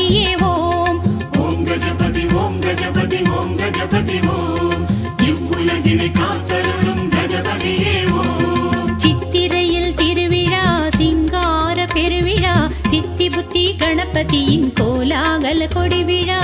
கணபதியே ஓம் ஓம் கஜபதி ஓம் கஜபதி ஓம் கஜபதி ஓம் இவ்வுலகினை காத்தருளும் கஜபதியே ஓம் சித்திரையில் திருவிழா சிங்கார பெருவிழா சித்தி புத்தி கணபதியின் கோலாகல கொடி விழா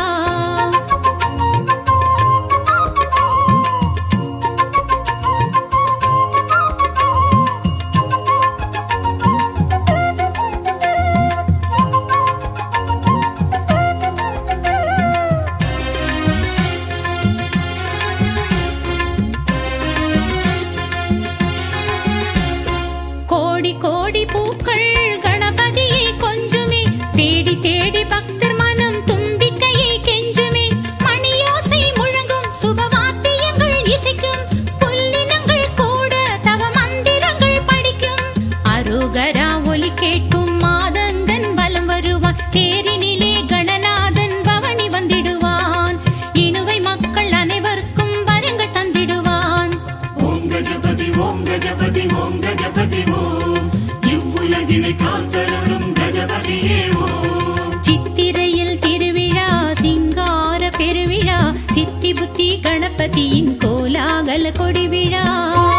கோடி கோடி பூக்கள் கணபதியை கொஞ்சுமே தேடி தேடி பக்தர் மனம் தும்பிக்கையை கெஞ்சுமே மணியோசை முழங்கும் சுபவாத்தியங்கள் இசைக்கும் புல்லினங்கள் கூட தவ மந்திரங்கள் படிக்கும் அரோகரா ஒலி கேட்கும் மாதங்கன் வலம் வருவான் தேரினிலே கணநாதன் பவனி வந்திடுவான் இணுவை மக்கள் அனைவருக்கும் வரங்கள் தந்திடுவான் ஓம் கஜபதி ஓம் கஜபதி ஓம் கஜபதி ஓம் இவ்வுலகினை காத்தருளும் கஜபதியே ஓம் சித்திரையில் திருவிழா சிங்கார பெருவிழா சித்தி புத்தி கணபதியின் கோலாகல கொடி விழா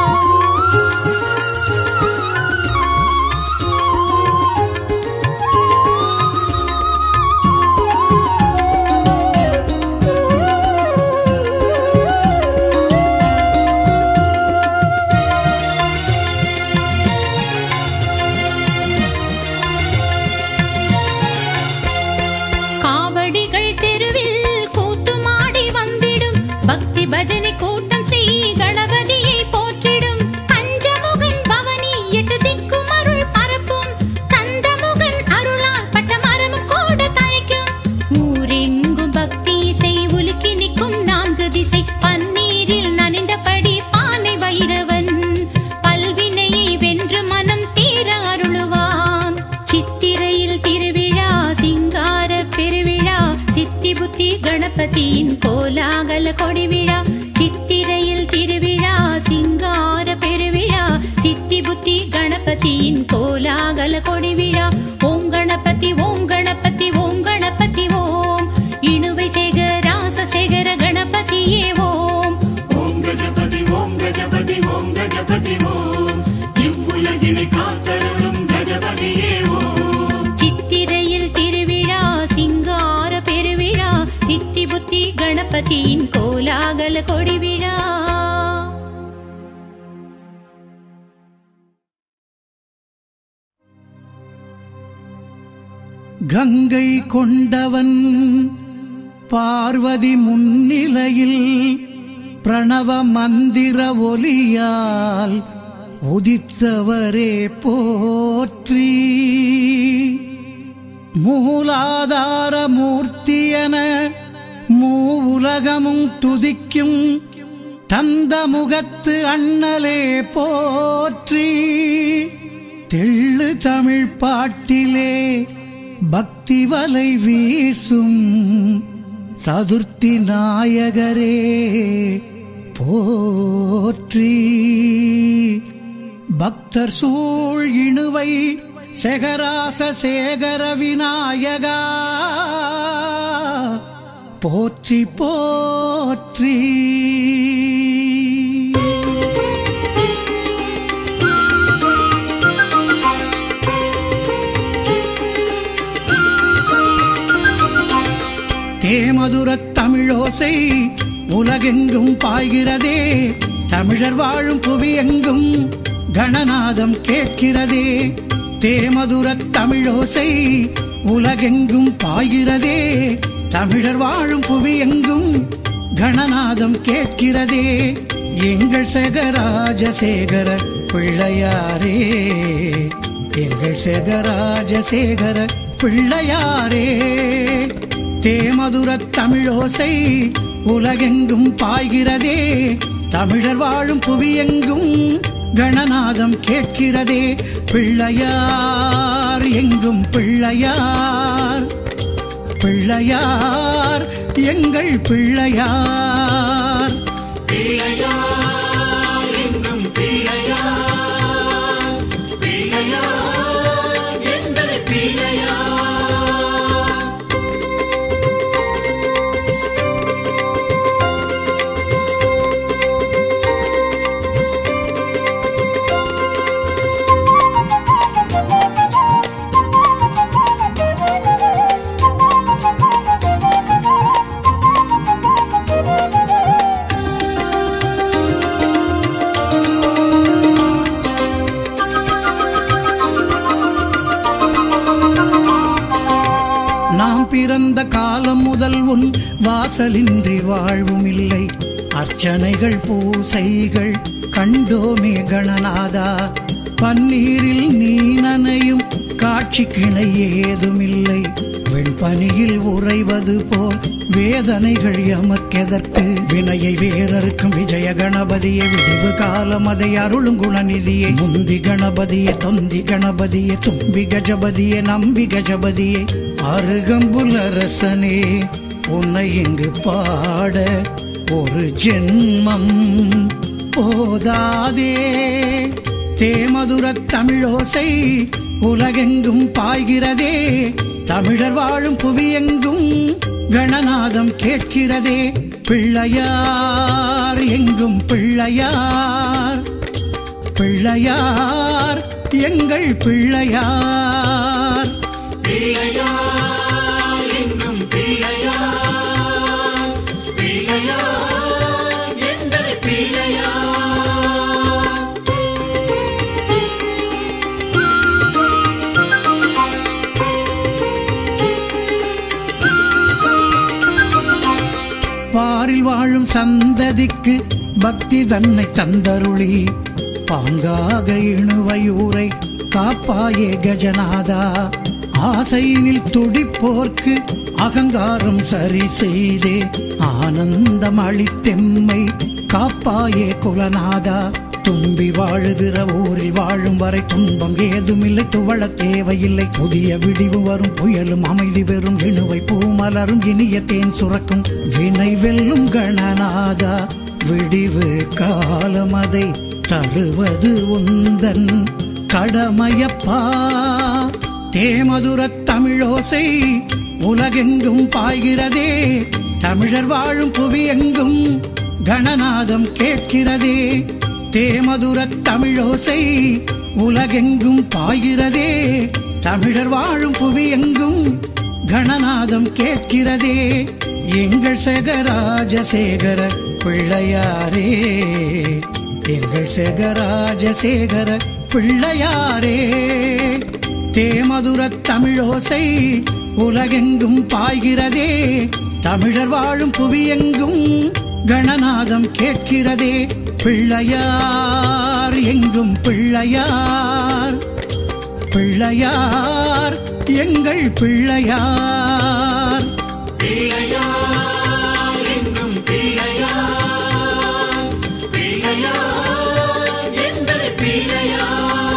காவடிகள் தெருவில் கூத்துமாடி வந்திடும் பக்தி பஜனை கூட்டம் ஸ்ரீ கணபதியை போற்றிடும் பஞ்சமுகன் பவனி எட்டு திக்கும் அருள் பரப்பும் கந்தமுகன் அருளால் பட்ட மரம் கூட தழைக்கும் ஊரெங்கும் பக்தி இசை உலுக்கி நிற்கும் நான்கு திசை பன்னீரில் நனைந்தபடி பானை வைரவன் பல்வினையை வென்று மனம் தீர அருளுவான் சித்திரையில் திருவிழா சிங்கார பெருவிழா சித்தி புத்தி கணபதியின் கோலாகல கொடி விழா சித்திரையில் திருவிழா சிங்கார பெருவிழா சித்தி புத்தி கணபதியின் கோலாகல கொடி விழா ஓம் கணபதி ஓம் கணபதி ஓம் கணபதி ஓம் இணுவை சேகர ராச சேகர கணபதியே ஓம் ஓம் கஜபதி ஓம் கஜபதி ஓம் கஜபதி ஓம் இவ்வுலகினை காத்தருளும் கஜபதியே ஓம் சித்திரையில் திருவிழா சிங்கார பெருவிழா சித்தி புத்தி கணபதியின் கோலாகல கொடி விழா கங்கை கொண்டவன் பார்வதி முன்னிலையில் பிரணவ மந்திர ஒலியால் உதித்தவரே போற்றி மூலாதார மூர்த்தியன மூவுலகமும் துதிக்கும் தந்த முகத்து அண்ணலே போற்றி தெள்ளு தமிழ் பாட்டிலே பக்தி வலை வீசும் சதுர்த்தி நாயகரே போற்றி பக்தர் சூழ் இணுவை செகராச சேகர விநாயகா போற்றி போற்றி தேமதுரத் தமிழோசை உலகெங்கும் பாய்கிறதே தமிழர் வாழும் புவியெங்கும் கணநாதம் கேட்கிறதே தேமதுரத் தமிழோசை உலகெங்கும் பாய்கிறதே தமிழர் வாழும் புவியெங்கும் கணநாதம் கேட்கிறதே எங்கள் சேகராஜசேகர பிள்ளையாரே எங்கள் சேகராஜசேகர பிள்ளையாரே தேமதுரத் தமிழோசை உலகெங்கும் பாய்கிறதே தமிழர் வாழும் புவியெங்கும் கணநாதம் கேட்கிறதே பிள்ளையார் எங்கும் பிள்ளையார் பிள்ளையார் எங்கள் பிள்ளையார் நாம் பிறந்த காலம் முதல் உன் வாசலின்றி வாழ்வும் இல்லை அர்ச்சனைகள் பூசைகள் கண்டோமே கணநாதா பன்னீரில் நீ நனையும் காட்சி கிணை ஏதுமில்லை வெண்பனியில் உறைவது போல் வேதனைகள் எமக்கெதற்கு வினையை வேறறுக்கும் விஜய கணபதியே விடிவு காலம் அதை அருளும் குணநிதியே முந்தி கணபதியே தொந்தி கணபதியே தும்பி கஜபதியே நம்பி கஜபதியே அருகம்புலரசனே உன்னை இங்கு பாட ஒரு ஜென்மம் போதாதே தேமதுரத் தமிழோசை உலகெங்கும் பாய்கிறதே தமிழர் வாழும் புவியெங்கும் கணநாதம் கேட்கிறதே பிள்ளையார் எங்கும் பிள்ளையார் பிள்ளையார் எங்கள் பிள்ளையார் பிள்ளையார் எங்கும் பிள்ளையார் பிள்ளையார் எங்கள் பிள்ளையார் பாரில் வாழும் சந்ததிக்கு பக்தி தன்னை தந்தருளி பாங்காக இணுவையூரை காப்பாயே கஜநாதா ஆசையினில் துடிப்போர்க்கு அகங்காரம் சரி செய்தே ஆனந்தம் அளித்தெம்மை காப்பாயே குலநாதா தும்பி வாழுகிற ஊரில் வாழும் வரை துன்பம் ஏதுமில்லை துவள தேவையில்லை புதிய விடிவு வரும் புயலும் அமைதி பெறும் இணுவை பூமலரும் இனிய தேன் சுரக்கும் வினை வெல்லும் கணநாதா விடிவு காலம் அதை தருவது உந்தன் கடமையப்பா தேமதுரத் தமிழோசை உலகெங்கும் பாய்கிறதே தமிழர் வாழும் புவியெங்கும் கணநாதம் கேட்கிறதே தேமதுரத் தமிழோசை உலகெங்கும் பாய்கிறதே தமிழர் வாழும் புவியெங்கும் கணநாதம் கேட்கிறதே எங்கள் சேகராஜசேகர பிள்ளையாரே எங்கள் சேகராஜசேகர பிள்ளையாரே தேமதுரத் தமிழோசை உலகெங்கும் பாய்கிறதே தமிழர் வாழும் புவியெங்கும் கணநாதம் கேட்கிறதே பிள்ளையார் எங்கும் பிள்ளையார் பிள்ளையார் எங்கள் பிள்ளையார் பிள்ளையார் எங்கும் பிள்ளையார் பிள்ளையார் எங்கள் பிள்ளையார்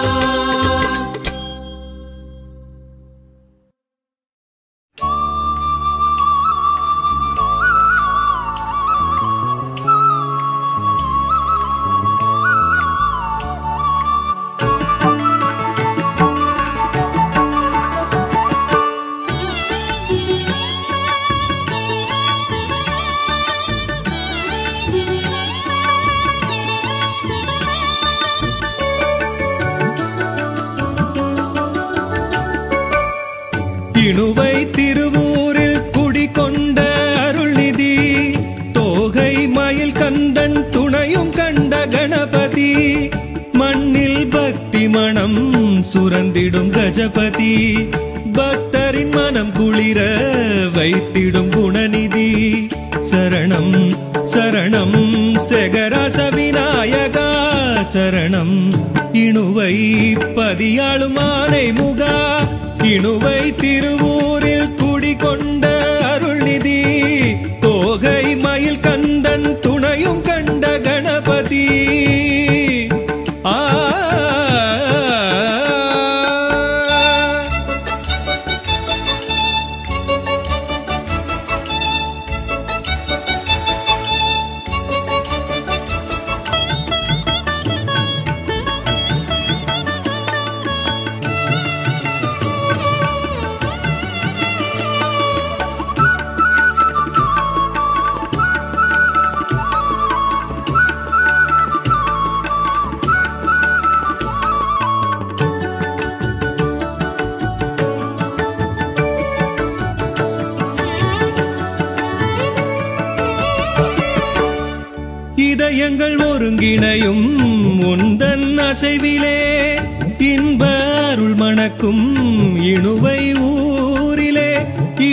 இணுவை திருவூரில் குடிகொண்ட அருள்நிதி தோகை மயில் கந்தன் துணையும் கண்ட கணபதி மண்ணில் பக்தி மணம் சுரந்திடும் கஜபதி பக்தரின் மனம் குளிர வைத்திடும் குணநிதி சரணம் சரணம் செகரச விநாயகா சரணம் இணுவை பதியாளும் ஆனை முகா இணுவை திருவூரில் குடிகொண்ட அருள்நிதி தோகை மயில் கந்தன் துணையும் கண்ட கணபதி ஆ இதயங்கள் ஒருங்கிணையும் உந்தன் அசைவிலே இன்ப அருள் மணக்கும் இணுவை ஊரிலே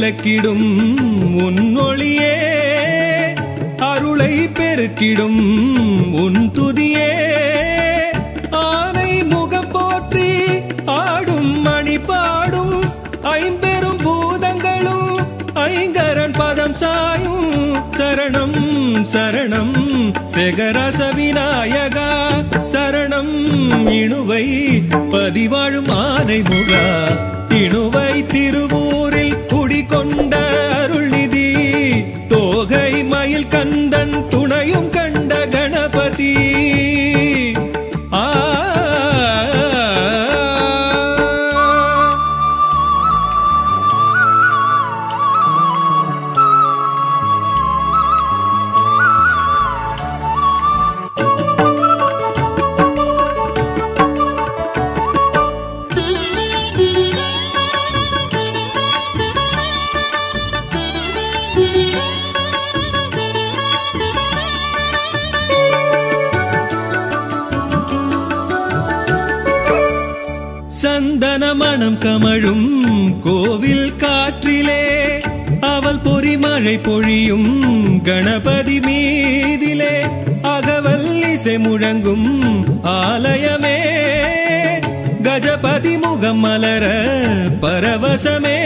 விளக்கிடும் உன்னொளியே அருளை பெருக்கிடும் உன் துதியே ஆனை முகம் போற்றி ஆடும் மணி பாடும் ஐம்பெரும் பூதங்களும் ஐங்கரன் பதம் சாயும் சரணம் சரணம் செகரச விநாயகா சரணம் இணுவை பதிவாழும் ஆனை முகா இணுவை திருவூரில் குடிகொண்ட அருள்நிதி தோகை மயில் கந்தன் துணையும் கண்ட கணபதி ஆ சந்தன மணம் கமழும் கோவில் காற்றிலே அவள் பொறிமழை பொழியும் கணபதி மீதிலே அகவல் இசை முழங்கும் ஆலயமே கஜபதி முகம் மலர பரவசமே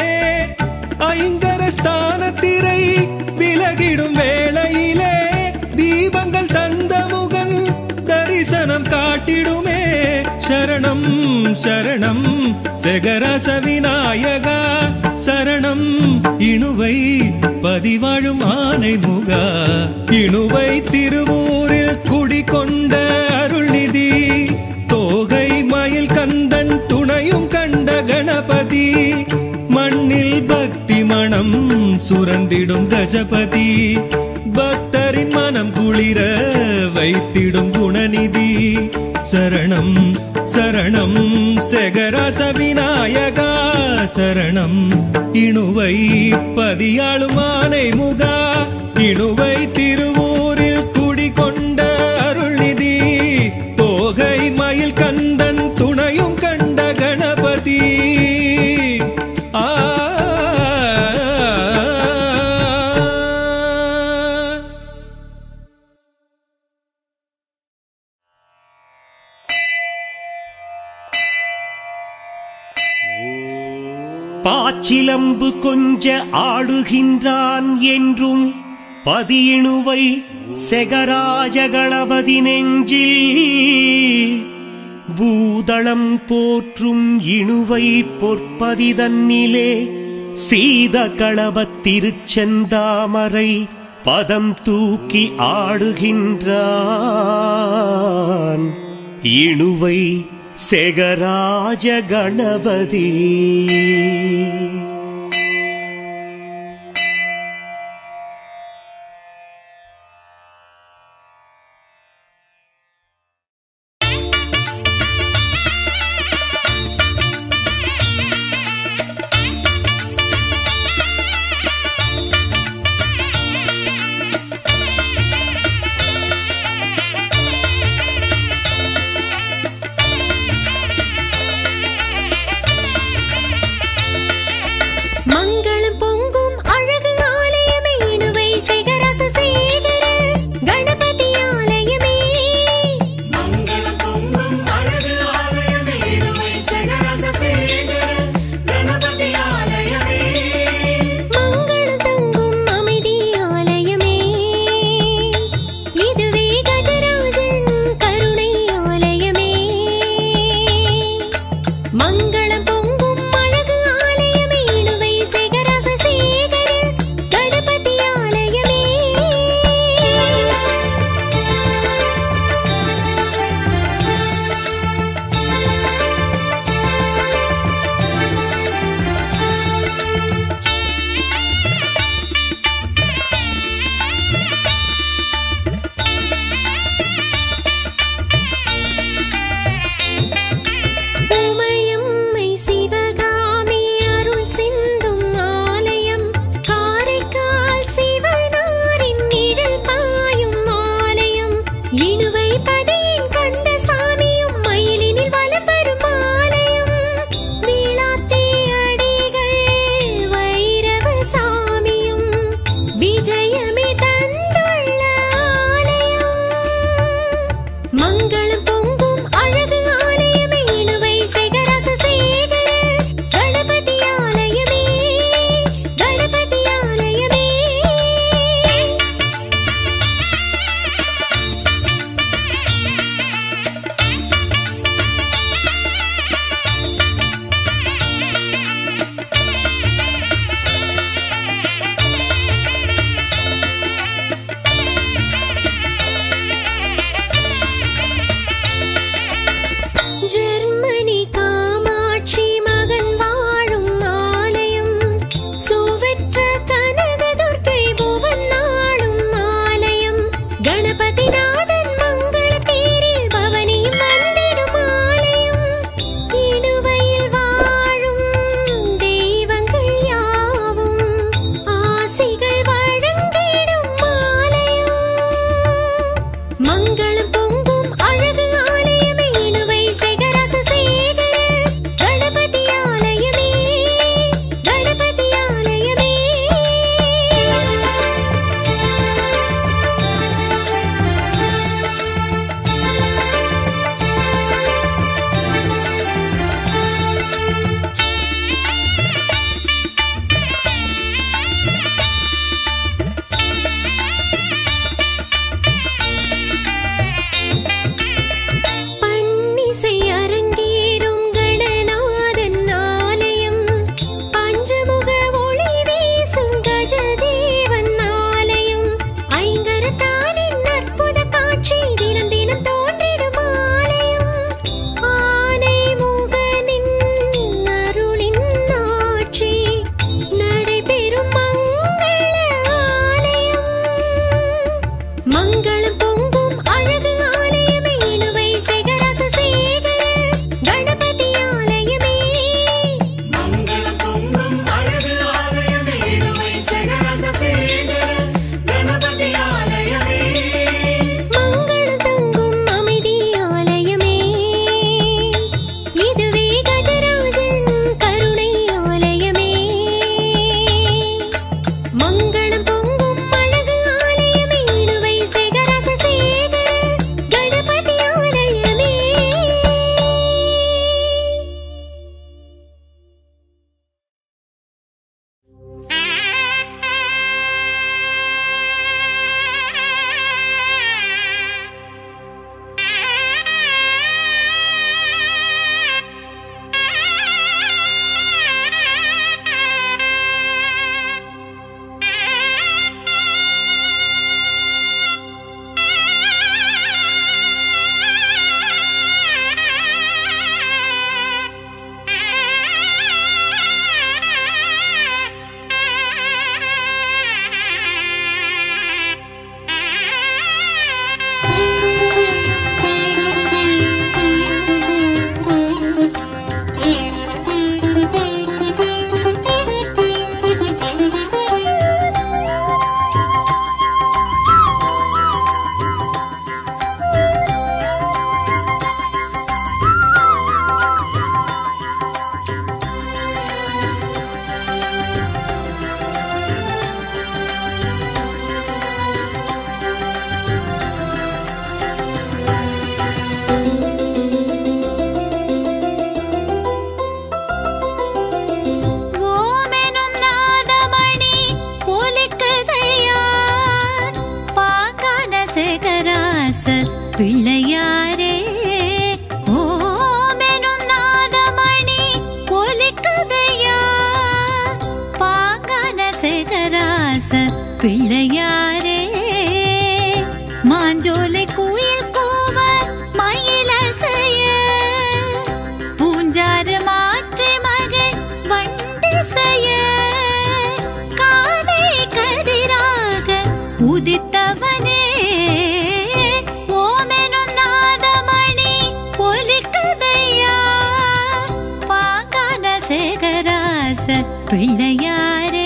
ஐங்கர ஸ்தானத்திரை விலகிடும் வேளையிலே தீபங்கள் தந்த முகன் தரிசனம் காட்டிடுமே சரணம் சரணம் செகரச விநாயகா சரணம் இணுவை பதிவாழும் ஆனை முகா இணுவை திருவூரில் குடிகொண்ட அருள்நிதி தோகை மயில் கந்தன் துணையும் கண்ட கணபதி மண்ணில் பக்தி மணம் சுரந்திடும் கஜபதி பக்தரின் மனம் குளிர வைத்திடும் குணநிதி சரணம் சரணம் செகரச விநாயகா சரணம் இணுவை பதியாளும் ஆனை முகா இணுவை திருவூரில் குடிகொண்ட அருள்நிதி தோகை மயில் கந்தன் துணையும் கண்ட கணபதி ஆ பாச்சிலம்பு கொஞ்ச ஆடுகின்றான் என்றும் பதியிணுவை செகராஜ கணபதி நெஞ்சில் பூதளம் போற்றும் இணுவை பொற்பதி தன்னிலே சீத களபத்திருச்செந்தாமரை பதம் தூக்கி ஆடுகின்றான் இணுவை செகராஜ கணபதி ஆ சேகராச பிள்ளையாரே ஓமெனும் நாதமணி ஒலிக்குதையா பாங்கான சேகராச பிள்ளையாரே மாஞ்சோலை குயில் கூவ மயிலசைய பூஞ்சாறு மாற்றி மகள் வண்டிசைய காலை கதிராக உதித்தவனே ஓமெனும் நாதமணி ஒலிக்குதையா பாங்கான சேகராச பிள்ளையாரே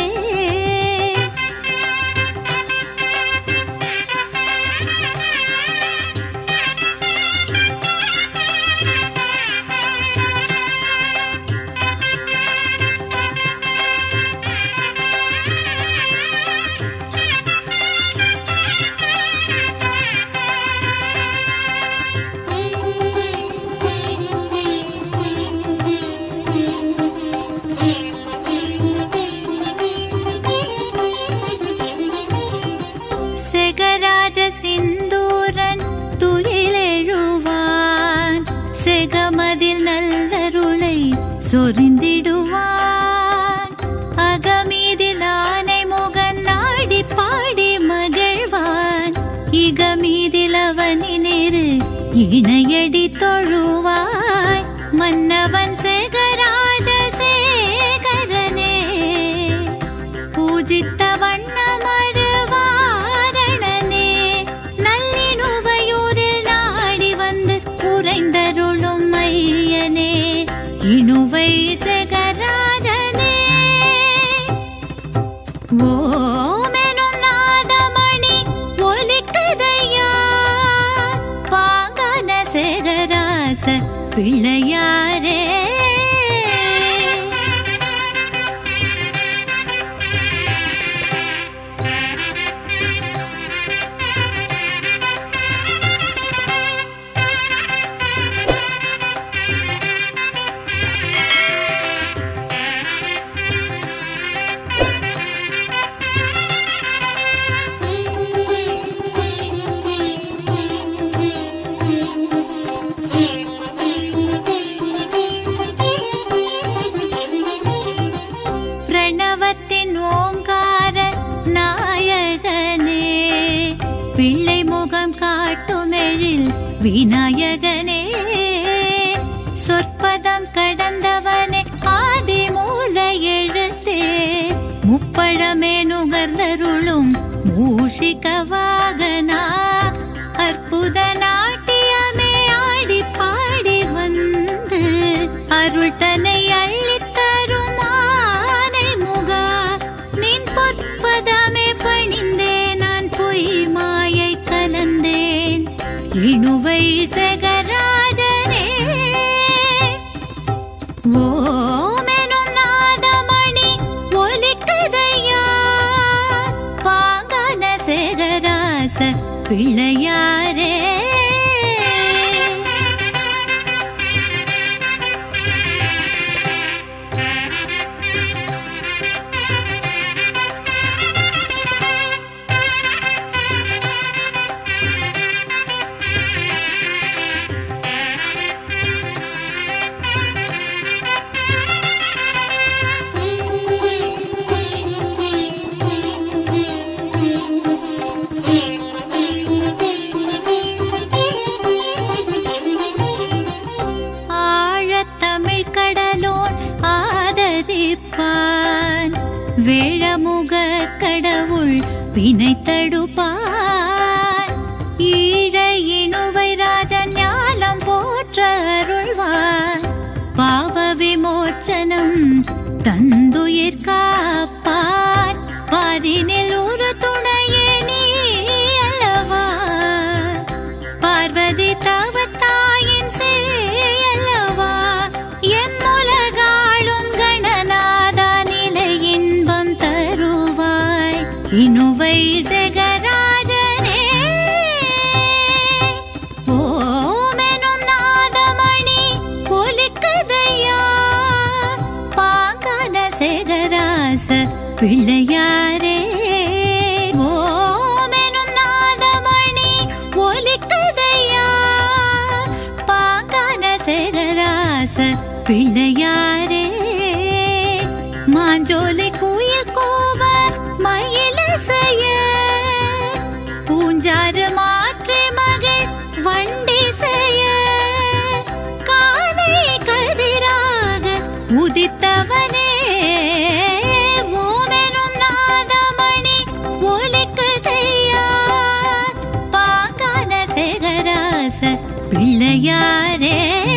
செகராஜ சிந்தூரன் துயிலெழுவான் செகமதில் நல்லருளை சொரிந்திடுவான் அகமீதில் ஆனை முகன் நாடி பாடி மகிழ்வான் இகமீதில் அவனினிரு இணையடி தொழுவாய் மன்னவன் செகராஜ சேகரனே பூஜித்த வண்ணமருவாரணனே நல்லிணுவையூரில் நாடி வந்து உறைந்தருளும் மையனே இணுவை செகராஜனே ஓமெனும் நாதமணி ஒலிக்குதையா பாங்கான சேகராச பிள்ளையாரே பிரணவத்தின் ஓங்கார நாயகனே பிள்ளை முகம் காட்டுமெழில் விநாயகனே சொற்பதம் கடந்தவனே ஆதி மூல எழுத்தே முப்பழமே நுகர்ந்தருளும் மூஷிக வாகனா அற்புத நாட்டியமே ஆடி பாடி வந்து அருள் தன்னை அள்ளித் தரும் ஆனை முகா நின் பொற்பதமே பணிந்தேன் நான் பொய் மாயை கலந்தேன் இணுவை சகராஜனே ஓமெனும் நாதமணி ஒலிக்குதையா பாங்கான சேகராச பிள்ளையாரே ஆழத்தமிழ் கடலோன் ஆதரிப்பான் வேழமுக கடவுள் வினை தடுப்பான் ஈழ இணுவை ராஜன் ஞாலம் போற்ற அருள்வான் பாவ விமோச்சனம் தந்துயிர் காப்பான் பாரினில் ஒரு துணையே நீ அல்லவா பார்வதி தவத்தாயின் சேயல்லவா எம்முலகாளும் கணநாதா நிலை இன்பம் தருவாய் இணுவை செகராஜனே ஓமெனும் நாதமணி ஒலிக்குதையா பாங்கான சேகராச பிள்ளையாரே ஓமெனும் நாதமணி ஒலிக்கு சேகராச பிள்ளையாரே மாஞ்சோலை குயில் கூவ மயில செய்ய பூஞ்சாறு மாற்று மகள் வண்டி செய்ய காலை கதிராக உதித்தவனே ஓமெனும் நாதமணி ஒலிக்குதையா பாங்கான சேகராச பிள்ளையாரே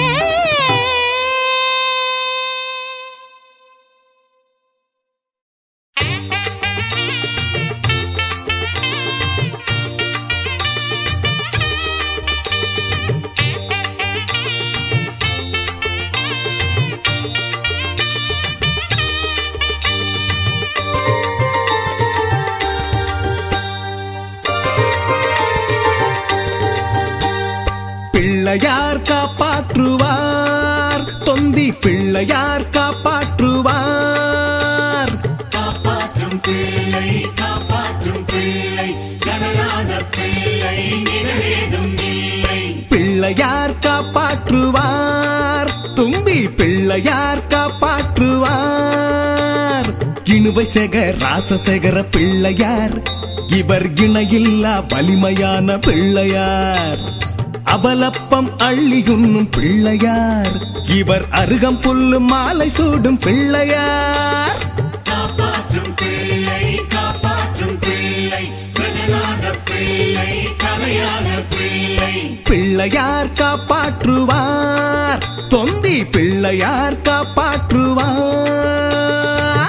பிள்ளையார் காப்பாற்றுவார் தொந்தி பிள்ளையார் காப்பாற்றுவார் காப்பாற்றும் பிள்ளை காப்பாற்றும் பிள்ளை கடலாத பிள்ளை நிழலேதும் இல்லை பிள்ளையார் காப்பாற்றுவார் தும்பி பிள்ளையார் காப்பாற்றுவார் இணுவை செக ராசசேகர பிள்ளையார் இவர் இணையில்லா வலிமையான பிள்ளையார் அவலப்பம் அள்ளியுண்ணும் பிள்ளையார் இவர் அருகம் புல்லு மாலை சூடும் பிள்ளையார் காப்பாற்றும் பிள்ளை காப்பாற்றும் பிள்ளை கடலாத பிள்ளை கலையான பிள்ளை பிள்ளையார் காப்பாற்றுவார் தொந்தி பிள்ளையார் காப்பாற்றுவார்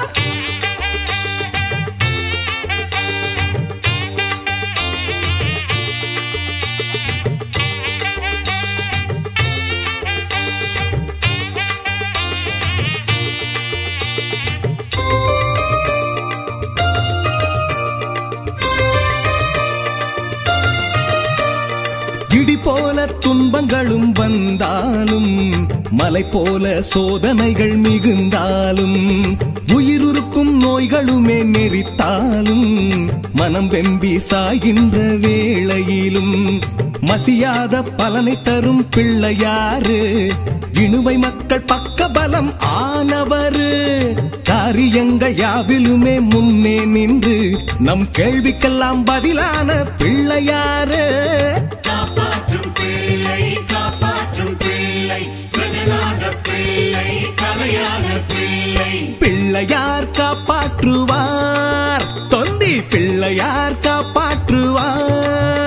இடி போல துன்பங்களும் வந்தாலும் மலை போல சோதனைகள் மிகுந்தாலும் உயிருக்கும் நோய்களுமே நெறித்தாலும் மனம் வெம்பி சாகின்ற வேளையிலும் மசியாத பலனை தரும் பிள்ளையாரு இணுவை மக்கள் பக்க பலம் ஆனவரு காரியங்கள் யாவிலுமே முன்னே நின்று நம் கேள்விக்கெல்லாம் பதிலான பிள்ளையாரு காப்பாற்றும் பிள்ளை காப்பாற்றும் பிள்ளை கடலாத பிள்ளை கலையான பிள்ளை பிள்ளையார் காப்பாற்றுவார் தொந்தி பிள்ளையார் காப்பாற்றுவார்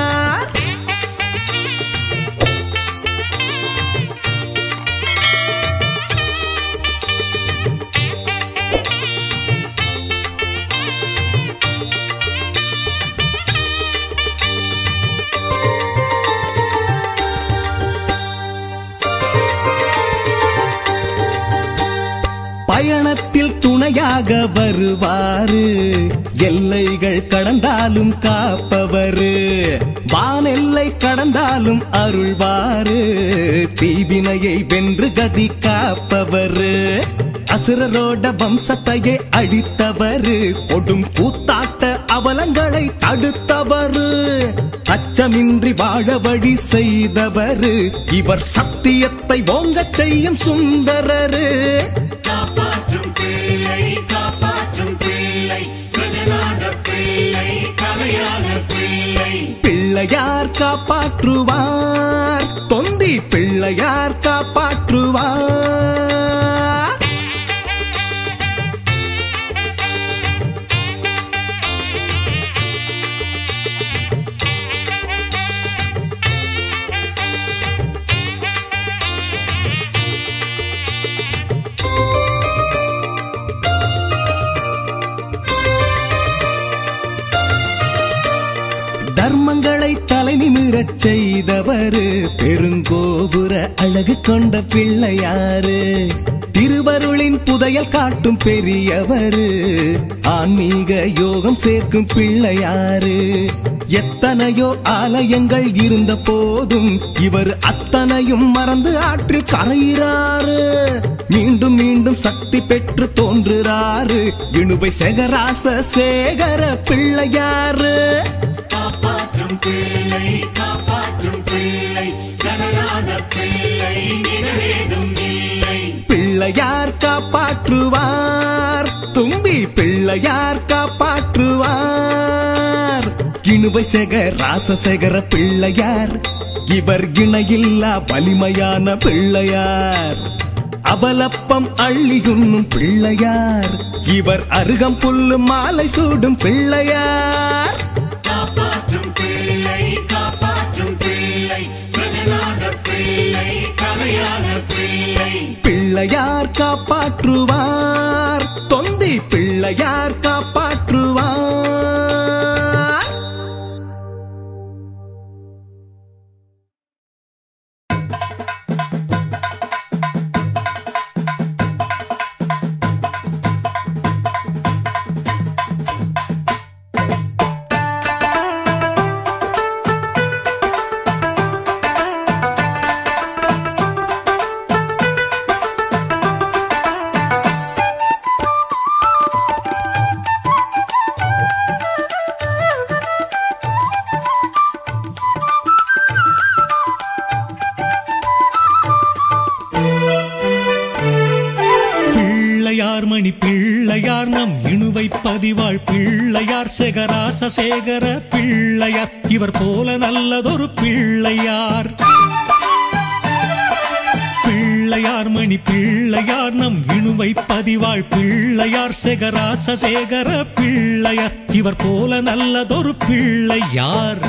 பயணத்தில் துணையாக வருவாரு எல்லைகள் கடந்தாலும் காப்பவரு வானெல்லை கடந்தாலும் அருள்வாரு தீவினையை வென்று கதி காப்பவரு அசுரரோட வம்சத்தையே அழித்தவரு கொடும் கூத்தாட்ட அவலங்களை தடுத்தவரு அச்சமின்றி வாழ வழி செய்தவரு இவர் சத்தியத்தை ஓங்கச் செய்யும் சுந்தரரு காப்பாற்றும் பிள்ளை காப்பாற்றும் பிள்ளை கடலாத பிள்ளை கலையான பிள்ளை பிள்ளையார் காப்பாற்றுவார் தொந்தி பிள்ளையார் காப்பாற்றுவார் தர்மங்களை தலை நிமிரச் செய்தவரு பெருங்கோபுர அழகு கொண்ட பிள்ளையாரு திருவருளின் புதையல் காட்டும் பெரியவரு ஆன்மீக யோகம் சேர்க்கும் பிள்ளையாரு எத்தனையோ ஆலயங்கள் இருந்த போதும் இவர் அத்தனையும் மறந்து ஆற்றில் கரையிறாரு மீண்டும் மீண்டும் சக்தி பெற்று தோன்றுறாரு இணுவை செகராச சேகர பிள்ளையாரு காப்பாற்றும் பிள்ளை காப்பாற்றும் பிள்ளை கடலாத பிள்ளை நிழலேதும் இல்லை பிள்ளையார் காப்பாற்றுவார் தும்பி பிள்ளையார் காப்பாற்றுவார் இணுவை சேக ராசசேகர பிள்ளையார் இவர் இணையில்லா வலிமையான பிள்ளையார் அவலப்பம் அள்ளியுண்ணும் பிள்ளையார் இவர் அருகம் புல்லு மாலை சூடும் பிள்ளையார் காப்பாற்றும் பிள்ளை காப்பாற்றும் பிள்ளை பிரகலாத பிள்ளை கலையான பிள்ளை பிள்ளையார் காப்பாற்றுவார் தொந்தி பிள்ளையார் காப்பாற்றுவார் பிள்ளையார் மணி பிள்ளையார் நம் இணுவை பதிவாள் பிள்ளையார் சேகராச சேகர பிள்ளையார் இவர் போல நல்லதொரு பிள்ளையார் பிள்ளையார் மணி பிள்ளையார் நம் இணுவை பதிவாள் பிள்ளையார் சேகராச சேகர பிள்ளையார் இவர் போல நல்லதொரு பிள்ளையார்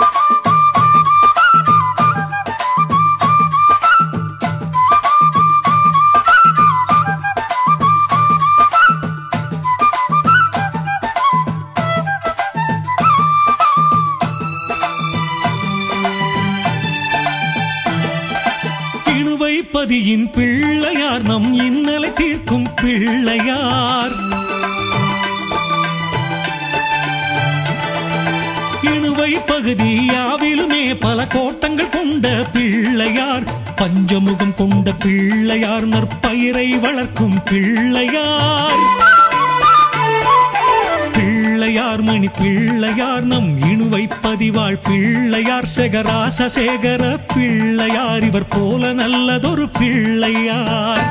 இணுவை பதியின் பிள்ளையார் நம் இன்னலை தீர்க்கும் பிள்ளையார் இணுவை பகுதி யாவிலுமே பல கோட்டங்கள் கொண்ட பிள்ளையார் பஞ்சமுகம் கொண்ட பிள்ளையார் நற்பயிரை வளர்க்கும் பிள்ளையார் பிள்ளையார் மணி பிள்ளையார் நம் இணுவை பதிவாள் பிள்ளையார் சேகராச சேகர பிள்ளையார் இவர் போல நல்லதொரு பிள்ளையார்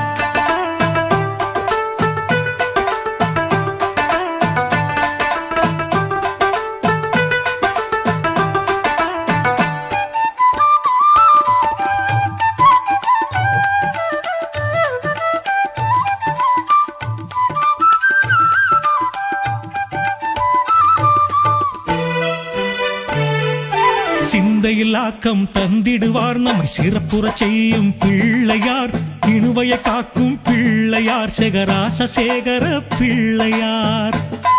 சிந்தையில் ஆக்கம் தந்திடுவார் நம்மை சிறப்புறச் செய்யும் பிள்ளையார் இணுவைய காக்கும் பிள்ளையார் சேகராச சேகர பிள்ளையார்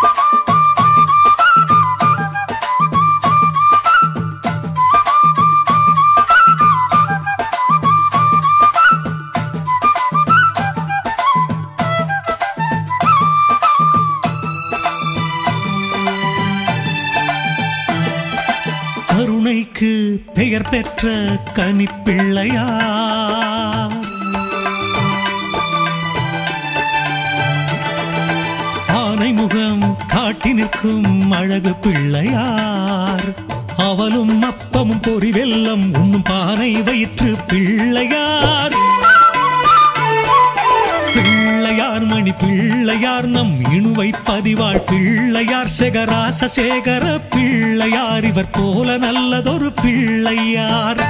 கருணைக்கு பெயர் பெற்ற கனிப்பிள்ளையார் ஆனை முகம் காட்டி நிற்கும் அழகு பிள்ளையார் அவலும் அப்பமும் பொறி வெல்லம் உண்ணும் பானை வயிற்று பிள்ளையார் பிள்ளையார் மணி பிள்ளையார் நம் இணுவை பதிவாள் பிள்ளையார் சேகராச சேகர பிள்ளையார் இவர் போல நல்லதொரு பிள்ளையார்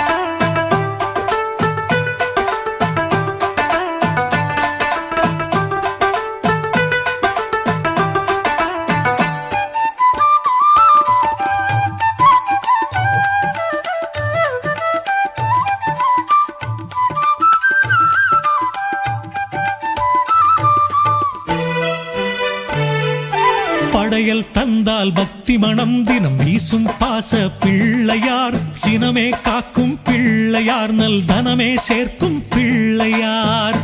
படையல் தந்தால் பக்தி மனம் தினம் வீசும் பாச பிள்ளையார் சினமே காக்கும் பிள்ளையார் நல் தனமே சேர்க்கும் பிள்ளையார்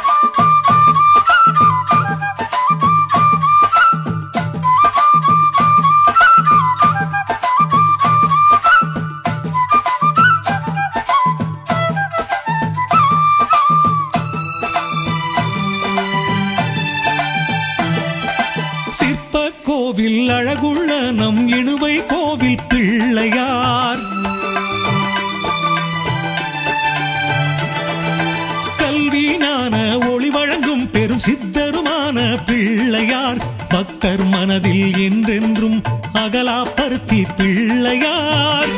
சிற்ப கோவில் அழகுள்ள நம் இணுவை கோவில் பிள்ளையார் கல்வி ஞான ஒளி பேரும் சித்தருமான பிள்ளையார் பக்தர் மனதில் என்றென்றும் அகலா பருத்தி பிள்ளையார்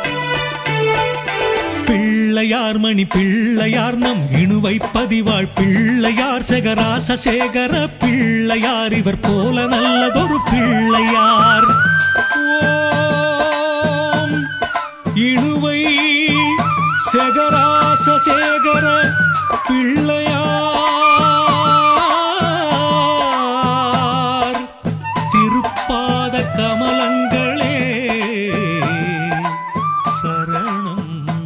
பிள்ளையார் மணி பிள்ளையார் நம் இணுவை பதிவாள் பிள்ளையார் செகராச சேகர பிள்ளையார் இவர் போல நல்லதொரு பிள்ளையார் ஓம் இணுவை செகராச சேகர பிள்ளையார் திருப்பாத கமலங்களே சரணம்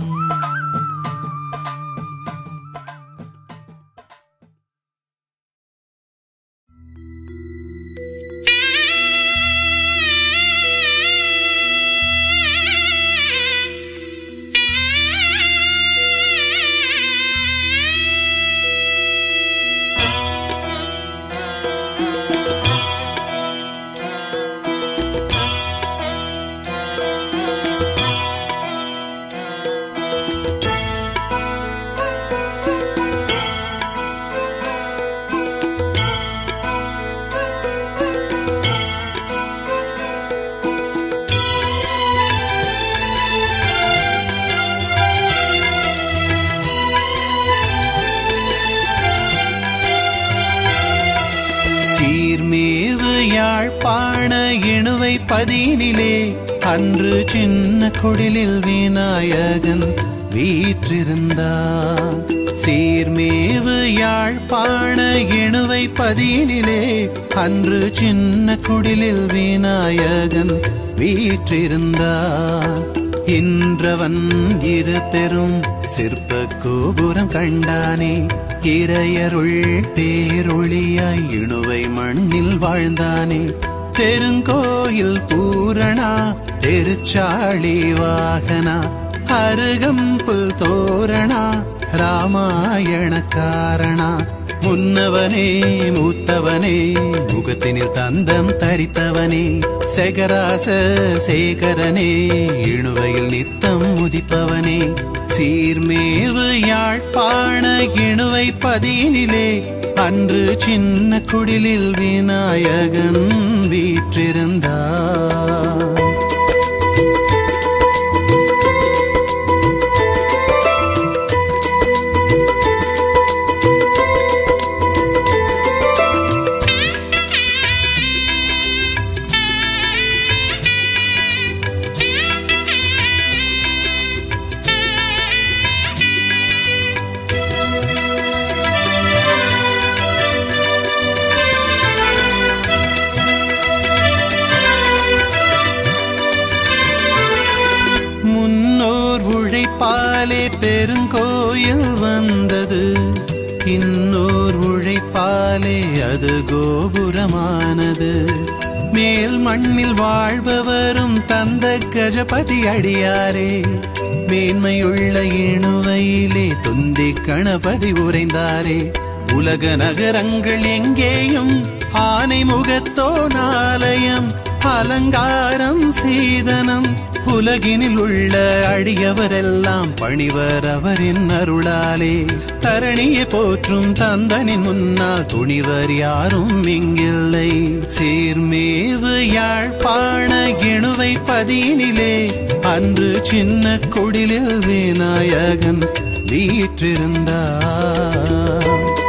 சீர்மேவு யாழ்ப்பாண இணுவை பதினிலே அன்று சின்ன குடிலில் விநாயகன் வீற்றிருந்தார் சீர்மேவு யாழ்ப்பாண இணுவை பதினிலே அன்று சின்ன குடிலில் விநாயகன் வீற்றிருந்தார் இன்றவன் இரு பெரும் சிற்ப கோபுரம் கண்டானே இறையருள் பேரொளியாய் இணுவை மண்ணில் வாழ்ந்தானே பெருங்கோயில் பூரணா திருச்சாளி வாகனா அருகம்புல் தோரணா ராமாயண காரணா முன்னவனே மூத்தவனே முகத்தினில் தந்தம் தரித்தவனே செகராச சேகரனே இணுவையில் நித்தம் முதிப்பவனே சீர்மேவு யாழ்ப்பாண இணுவை பதினிலே அன்று சின்ன குடிலில் விநாயகன் வீற்றிருந்தார் முன்னோர் உழைப்பாலே பெருங்கோயில் வந்தது இன்னோர் உழைப்பாலே அது கோபுரமானது மேல் மண்ணில் வாழ்பவரும் தந்த கஜபதி அடியாரே மேன்மையுள்ள இணுவையிலே துந்தி கணபதி உறைந்தாரே உலக நகரங்கள் எங்கேயும் ஆனை முகத்தோன் ஆலயம் அலங்காரம் சீதனம் உலகினில் உள்ள அடியவரெல்லாம் பணிவர் அவரின் அருளாலே தரணியை போற்றும் தந்தனின் முன்னால் துணிவர் யாரும் இங்கில்லை சீர்மேவு யாழ்ப்பாண இணுவை பதியினிலே அன்று சின்ன குடிலில் விநாயகன் வீற்றிருந்தார்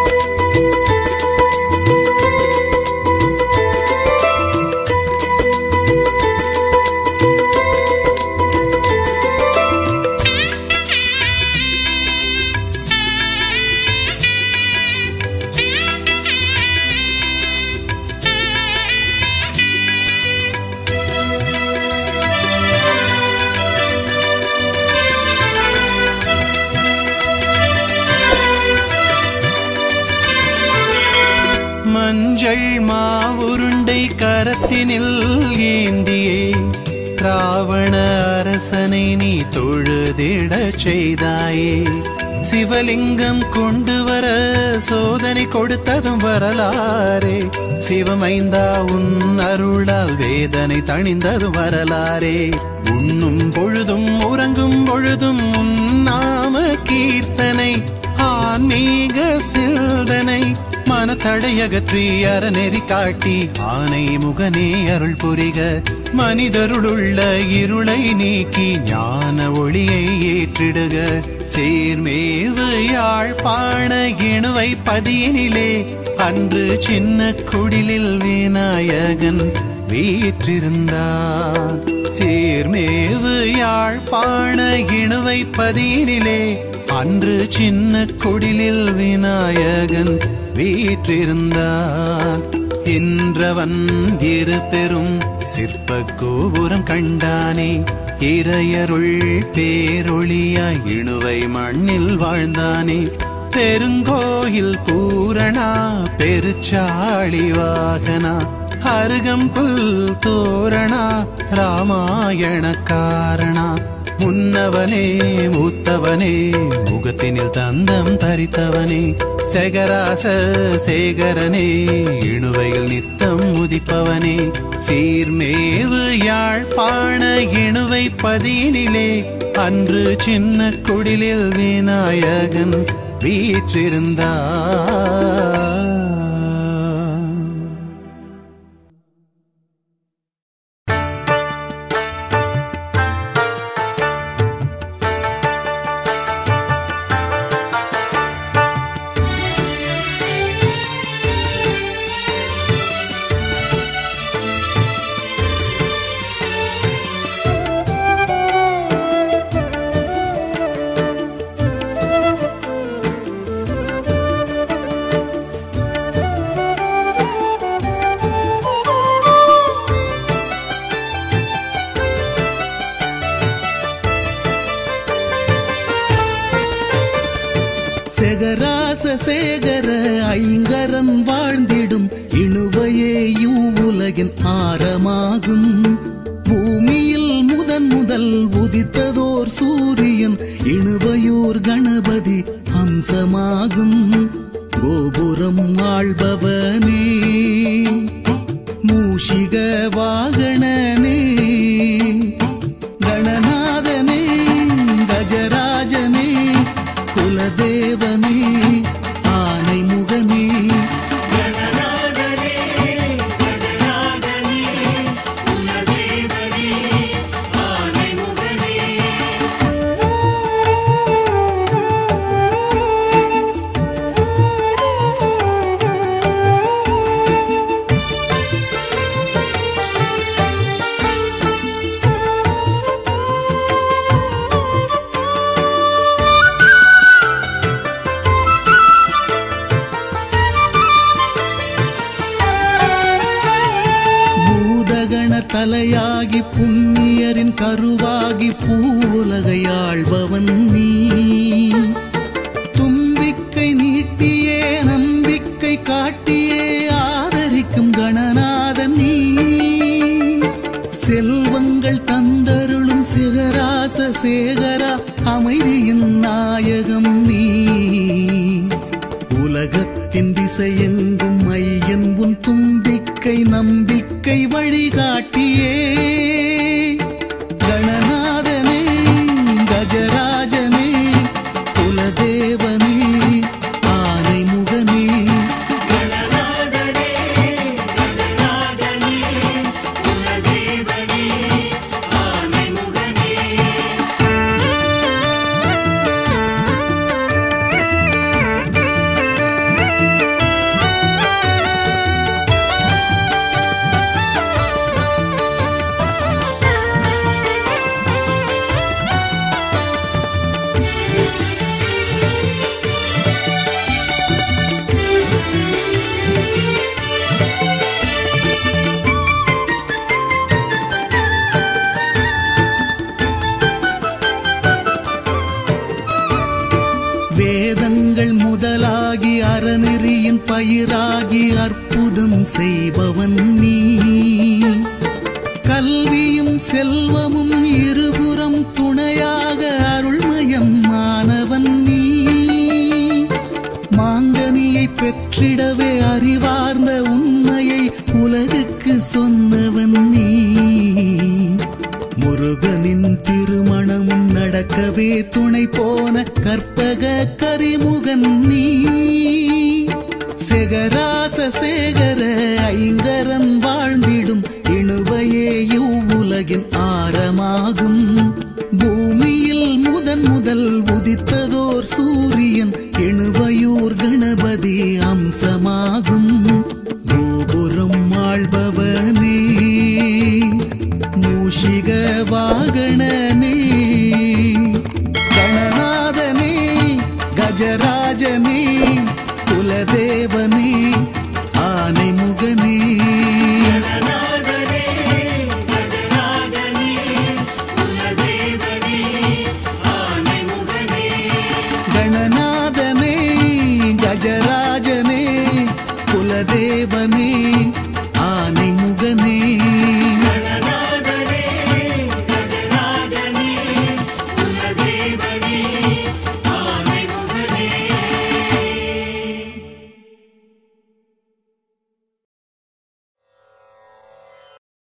மஞ்சள் மாவுருண்டை கரத்தினில் ஏந்தியே ராவண அரசனை நீ தொழுதிடச் செய்தாயே சிவலிங்கம் கொண்டு வர சோதனை கொடுத்ததும் வரலாறே சிவமைந்தா உன் அருளால் வேதனை தணிந்ததும் வரலாறே உண்ணும் பொழுதும் உறங்கும் பொழுதும் உன் நாம கீர்த்தனை ஆன்மீக சிந்தனை மன ஞான தடையகற்றி அறநெறி காட்டி ஆனை முகனே அருள் புரிக மனிதருளுள்ள இருளை நீக்கி ஞான ஒளியை ஏற்றிடுக சேர்மேவு யாழ்ப்பாண இணுவை பதியினிலே அன்று சின்ன குடிலில் விநாயகன் வீற்றிருந்தார் சேர்மேவு யாழ்ப்பாண இணுவை பதியினிலே அன்று சின்ன குடிலில் விநாயகன் வீற்றிருந்தார் இன்றவன் இரு பெரும் சிற்ப கோபுரம் கண்டானே இறையருள் பேரொளியாய் இணுவை மண்ணில் வாழ்ந்தானே பெருங்கோயில் பூரணா பெருச்சாளி வாகனா அருகம்புல் தோரணா ராமாயண காரணா முன்னவனே மூத்தவனே முகத்தினில் தந்தம் தரித்தவனே செகராச சேகரனே இணுவையில் நித்தம் உதிப்பவனே சீர்மேவு யாழ்ப்பாண இணுவை பதியினிலே அன்று சின்ன குடிலில் விநாயகன் வீற்றிருந்தார் செகராச சேகர ஐங்கரன் வாழ்ந்திடும் இணுவையே இவ்வுலகின் ஆரமாகும் பூமியில் முதன் முதல் உதித்ததோர் சூரியன் இணுவையோர் கணபதி அம்சமாகும் கோபுரம் ஆள்பவனே மூஷிக வாகனனே கணநாதனே கஜராஜனே குலதேவனே ஆனை முகனே பூதகண தலையாகி புண்ணியரின் கருவாகி பூலகையாழ்பவன் நீ தும்பிக்கை நீட்டியே நம்பிக்கை காட்டியே ஆதரிக்கும் கணநாதன் நீ செல்வங்கள் தந்தருளும் சிகராச சேகரா அமைதியின் நாயகம் நீ உலகத்தின் திசையெங்கும் மையன் உன் தும்பிக்கை நம்பிக்கை வழிகாட்டியே கணநாதனே கஜராஜனே குலதேவனே ஆனை முகனே வேதங்கள் முதலாகி அறநெறியின் பயிராகி அற்புதம் செய்பவன் நீ கல்வியும் செல்வமும் இருபுறம் துணையாக அருள்மயம் மாணவன் நீ மாங்கனியை பெற்றிடவே அறிவார்ந்த உண்மையை உலகுக்கு சொன்னவன் நீ முருகனின் திருமணம் நடக்கவே துணை போன கற்பக கரிமுகன் நீ செகராச சேகர ஐங்கரன் வாழ்ந்திடும் இணுவையே இவ்வுலகின் ஆரமாகும் பூமியில் முதன் முதல் உதித்ததோர் சூரியன் இணுவையூர் கணபதி அம்சமாகும் கோபுரம் ஆள்பவனே மூஷிக வாகனனே கணநாதனே கஜராஜனே குலதேவனே ஆனை முகனே கணநாதனே கஜராஜனே குலதேவனே